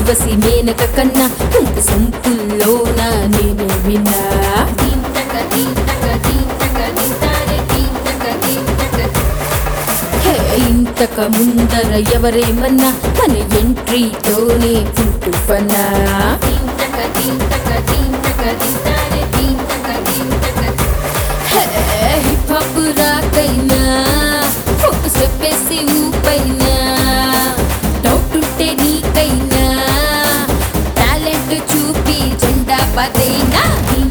ఊర్వశి మేనక కన్నా ఇంక సొంపుల్లోన నేను విన్నా హే, ఇంతక ముందర ఎవరేమన్నా మన ఎంట్రీతోనే పుట్టు పన్నా హిప్ హాప్ రాకైనా ఒక చెప్పేసి ఊపైనా డౌట్ ఉంటే నీకైనా టాలెంట్ చూపి జెండా పదైనా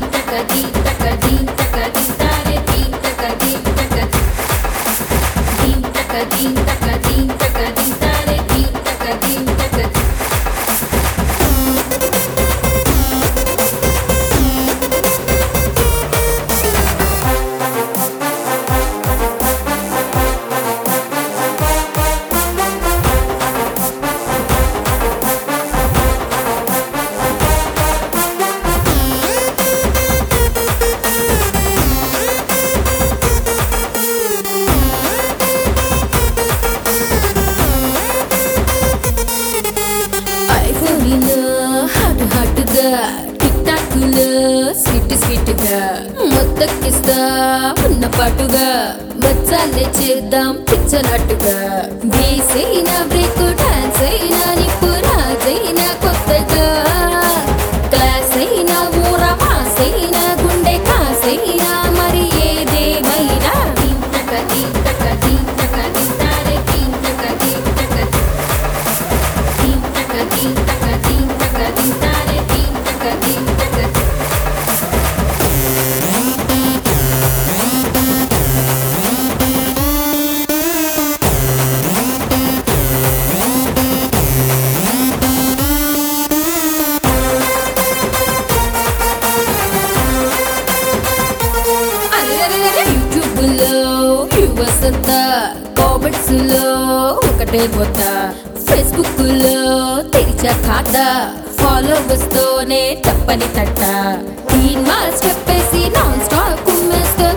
ఐఫోన్లో హాట్ హాట్గా టిక్ టాక్లో స్వీట్ స్వీట్గా మొత్తకిస్తా ఉన్న పాటుగా వచ్చాలే చేద్దాం పిచ్చనట్టుగా వేసైనా బ్రేక్ డాన్స్ అయినా నిప్పు రాజైనా కొత్తగా క్లాస్ అయినా ఊర మాసైనా గుండె కాసైనా మరి ఏదేమైనా యూట్యూబ్ లో యువస్ అంతా కామెంట్స్ లో ఒకటే కొత్త ఫేస్బుక్ లో తెరిచా ఖాతా ఫాలోవర్స్ తోనే చెప్పని తట్ట తీన్ మాస్ చెప్పేసి నాన్ స్టాప్ కుమ్మేస్తే